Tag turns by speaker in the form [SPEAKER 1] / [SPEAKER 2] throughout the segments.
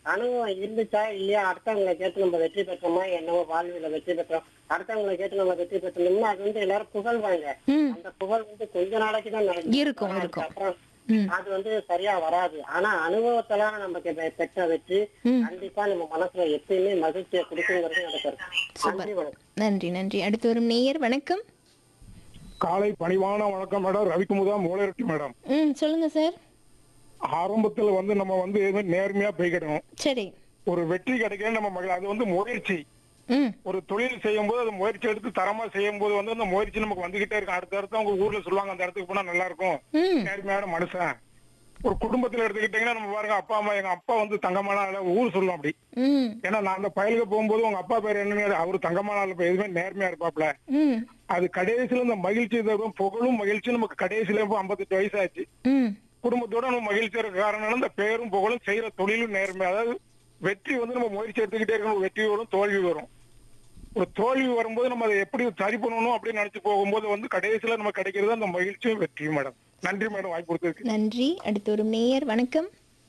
[SPEAKER 1] அனுபவம் இருந்துச்சா இல்லையா அடுத்தவங்களை கேட்டு நம்ம வெற்றி பெற்றோமா என்னவோ வாழ்வில வெற்றி பெற்றோம் அடுத்தவங்களை கேட்டு நம்ம வெற்றி பெற்றோம்னா அது வந்து எல்லாரும் புகழ்வாங்க
[SPEAKER 2] ம்
[SPEAKER 1] அந்த புகழ் வந்து கொஞ்ச நாளைக்கு தான் நடக்கும்
[SPEAKER 2] இருக்கும், இருக்கும்.
[SPEAKER 1] அப்புறம்
[SPEAKER 2] ம்
[SPEAKER 1] அது வந்து சரியா வராது ஆனா அனுபவத்தெல்லாம் நமக்கு பெ- பெற்ற வெற்றி
[SPEAKER 2] ம்.
[SPEAKER 1] கண்டிப்பா நம்ம மனசுல எப்பயுமே மகிழ்ச்சியை கொடுக்குங்கிறது எனக்கு இருக்கு.
[SPEAKER 2] சூப்பர்
[SPEAKER 1] நன்றி வணக்கம்
[SPEAKER 2] நன்றி நன்றி அடுத்து வரும் நேயர் வணக்கம்
[SPEAKER 3] காலை பணிவான வணக்கம் மேடம் ரவிக்குமுதா மூளைரட்டி மேடம்
[SPEAKER 2] ம் சொல்லுங்க சார்
[SPEAKER 3] ஆரம்பத்துல வந்து நம்ம வந்து எதுவும் நேர்மையா போய்க்கிடணும்
[SPEAKER 2] சரி
[SPEAKER 3] ஒரு வெற்றி கிடைக்க நம்ம மகள் அது வந்து முயற்சி
[SPEAKER 2] ம்
[SPEAKER 3] ஒரு தொழில் செய்யும் போது அது முயற்சி எடுத்து தரமா செய்யும் போது வந்து அந்த முயற்சி நமக்கு வந்துகிட்டே இருக்கும் அடுத்த அடுத்து அவங்க ஊர்ல சொல்லுவாங்க அந்த இடத்துக்கு போனா நல்லா இருக்கும்
[SPEAKER 2] ம்
[SPEAKER 3] நேர்மையான மனுஷன் ஒரு குடும்பத்துல எடுத்துக்கிட்டீங்கன்னா நம்ம பாருங்க அப்பா அம்மா எங்க அப்பா வந்து தங்கமான ஆளு, ஊர் சொல்லுவோம் அப்படி
[SPEAKER 2] ம்
[SPEAKER 3] ஏன்னா நான் அந்த பயலுக்கு போகும்போது உங்க அப்பா பேர் என்னன்னு அவரு தங்கமான ஆளு, எதுவுமே நேர்மையா இருப்பாப்ல
[SPEAKER 2] ம்
[SPEAKER 3] அது கடைசியில இந்த மகிழ்ச்சி தரும் புகழும் மகிழ்ச்சி நமக்கு கடைசியில இப்போ ஐம்பத்தெட்டு வயசு ஆச்சு
[SPEAKER 2] ம்
[SPEAKER 3] குடும்பத்தோட நம்ம மகிழ்ச்சியா இருக்க காரணம் இந்த பேரும் புகழும் செய்யற தொழிலும் நேர்மை அதாவது வெற்றி வந்து நம்ம முயற்சி எடுத்துக்கிட்டே இருக்கணும் வெற்றி வரும் தோல்வி வரும் ஒரு தோல்வி வரும்போது நம்ம அதை எப்படி சரி பண்ணணும் அப்படின்னு நினைச்சு போகும்போது வந்து கடைசியில நம்ம கிடைக்கிறது அந்த மகிழ்ச்சியும் வெற்றியும் மேடம் நன்றி மேடம் வாய்ப்பு கொடுத்ததுக்கு
[SPEAKER 2] நன்றி அடுத்து வரும் நேயர் வணக்கம்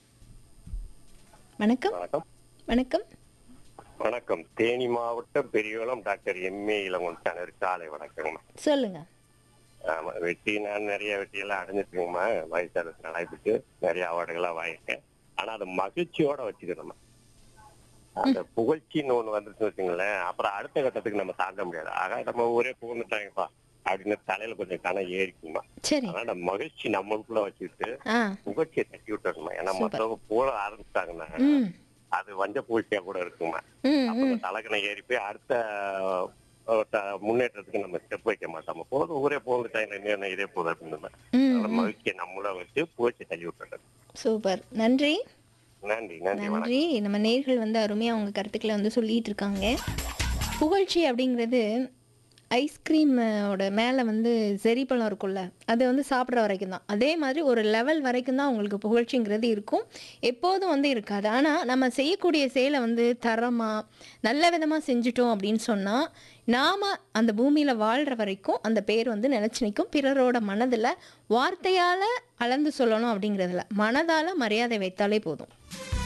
[SPEAKER 2] வணக்கம்
[SPEAKER 4] வணக்கம்
[SPEAKER 2] வணக்கம்
[SPEAKER 4] வணக்கம் தேனி மாவட்டம் பெரியகுளம் டாக்டர் எம்ஏ இளங்கொண்டானர் காலை வணக்கங்கம்மா
[SPEAKER 2] சொல்லுங்க
[SPEAKER 4] ஆமா வெற்றி நான் நிறைய வெற்றியெல்லாம் அடைஞ்சிருக்கேங்கம்மா வயசாளர் நடைபெற்று நிறைய அவார்டுகள்லாம் வாங்கியிருக்கேன் ஆனா அதை மகிழ்ச்சியோட வச்சுக்கணும்மா அந்த புகழ்ச்சின்னு ஒண்ணு வந்துருச்சு வச்சுங்களேன் அப்புறம் அடுத்த கட்டத்துக்கு நம்ம தாண்ட முடியாது ஆக நம்ம ஊரே புகழ்ந்துட்டாங்கப்பா அப்படின்னு தலையில கொஞ்சம் கணம் ஏறிக்குமா
[SPEAKER 2] சரி
[SPEAKER 4] அதனால அந்த மகிழ்ச்சி நம்மளுக்குள்ள வச்சுக்கிட்டு
[SPEAKER 2] ஆ
[SPEAKER 4] புகழ்ச்சியை தட்டி விட்டுறணுமா ஏன்னா
[SPEAKER 2] Super.
[SPEAKER 4] மற்றவங்க புகழ ஆரம்பிச்சிட்டாங்கன்னா
[SPEAKER 2] ம்
[SPEAKER 4] அது வஞ்ச புகழ்ச்சியா கூட இருக்குமா
[SPEAKER 2] ம்
[SPEAKER 4] அப்ப
[SPEAKER 2] ம்
[SPEAKER 4] இந்த தலக்கணை ஏறி போய் அடுத்த அஹ், த- முன்னேற்றத்துக்கு நம்ம ஸ்டெப் வைக்க மாட்டோம் போதும் ஊரே போகுது என்ன இதே போதும் அப்படின்னு
[SPEAKER 2] ம்
[SPEAKER 4] அதனால
[SPEAKER 2] ம்.
[SPEAKER 4] மகிழ்ச்சியை நம்மள வச்சு புகழ்ச்சி தள்ளி விட்டுறது
[SPEAKER 2] சூப்பர் நன்றி
[SPEAKER 4] நன்றி நன்றி வணக்கம்
[SPEAKER 2] நன்றி நம்ம நேர்கள் வந்து அருமையாக அவங்க கருத்துக்களை வந்து சொல்லிட்டு இருக்காங்க புகழ்ச்சி அப்படிங்கிறது ஐஸ்கிரீமோட மேலே வந்து செரி பழம் இருக்கும்ல அது வந்து சாப்பிட்ற வரைக்கும் தான் அதே மாதிரி ஒரு லெவல் வரைக்கும் தான் உங்களுக்கு புகழ்ச்சிங்கிறது இருக்கும் எப்போதும் வந்து இருக்காது ஆனால் நம்ம செய்யக்கூடிய செயலை வந்து தரமாக நல்ல விதமாக செஞ்சுட்டோம் அப்படின்னு சொன்னால் நாம் அந்த பூமியில் வாழ்கிற வரைக்கும் அந்த பேர் வந்து நிலச்சி நிற்கும் பிறரோட மனதில் வார்த்தையால் அளந்து சொல்லணும் அப்படிங்கிறதுல மனதால் மரியாதை வைத்தாலே போதும்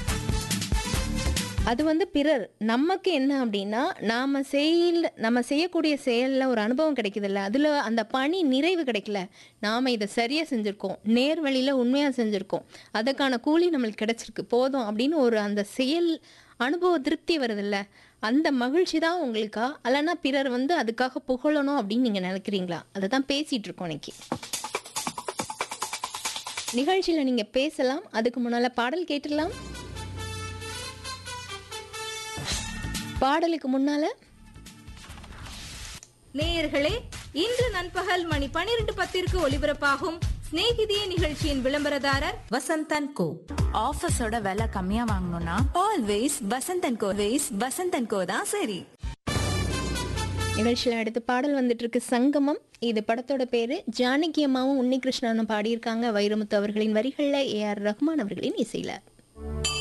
[SPEAKER 2] அது வந்து பிறர் நமக்கு என்ன அப்படின்னா நாம் செயல் நம்ம செய்யக்கூடிய செயலில் ஒரு அனுபவம் கிடைக்குதுல்ல அதில் அந்த பணி நிறைவு கிடைக்கல நாம் இதை சரியாக செஞ்சுருக்கோம் நேர் வழியில் உண்மையாக செஞ்சுருக்கோம் அதுக்கான கூலி நம்மளுக்கு கிடைச்சிருக்கு போதும் அப்படின்னு ஒரு அந்த செயல் அனுபவ திருப்தி வருதுல்ல அந்த மகிழ்ச்சி தான் உங்களுக்கா அல்லனா பிறர் வந்து அதுக்காக புகழணும் அப்படின்னு நீங்கள் நினைக்கிறீங்களா அதை தான் பேசிகிட்டு இருக்கோம் இன்னைக்கு நிகழ்ச்சியில் நீங்கள் பேசலாம் அதுக்கு முன்னால் பாடல் கேட்டுடலாம் பாடலுக்கு முன்னால
[SPEAKER 5] நேயர்களே இன்று நண்பகல் மணி பனிரெண்டு பத்திற்கு ஒலிபரப்பாகும் சிநேகிதிய நிகழ்ச்சியின் விளம்பரதாரர் வசந்தன் கோ
[SPEAKER 6] ஆஃபீஸோட விலை கம்மியா வாங்கணும்னா always Vasanthan co ways Vasanthan co தான் சரி
[SPEAKER 2] நிகழ்ச்சியில் அடுத்து பாடல் வந்துட்டு இருக்கு சங்கமம் இது படத்தோட பேரு ஜானகி அம்மாவும் உன்னிகிருஷ்ணனும் பாடியிருக்காங்க வைரமுத்து அவர்களின் வரிகளில் ஏ ஆர் ரஹ்மான் அவர்களின் இசையில